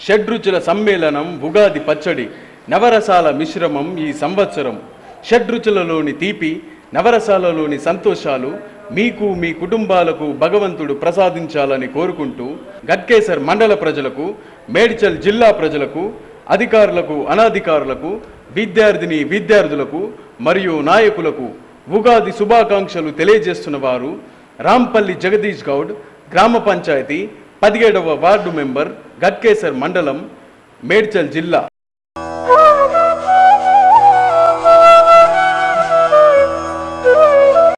షడ్రుచుల సమ్మేళనం ఉగాది పచ్చడి నవరసాల మిశ్రమం ఈ సంవత్సరం షడ్రుచులలోని తీపి నవరసాలలోని సంతోషాలు మీకు మీ కుటుంబాలకు భగవంతుడు ప్రసాదించాలని కోరుకుంటూ గట్కేసర్ మండల ప్రజలకు మేడ్చల్ జిల్లా ప్రజలకు అధికారులకు అనాధికారులకు విద్యార్థిని విద్యార్థులకు మరియు నాయకులకు ఉగాది శుభాకాంక్షలు తెలియజేస్తున్న వారు రాంపల్లి జగదీష్ గౌడ్ గ్రామ పంచాయతీ పదిహేడవ వార్డు మెంబర్ గట్కేసర్ మండలం మేడ్చల్ జిల్లా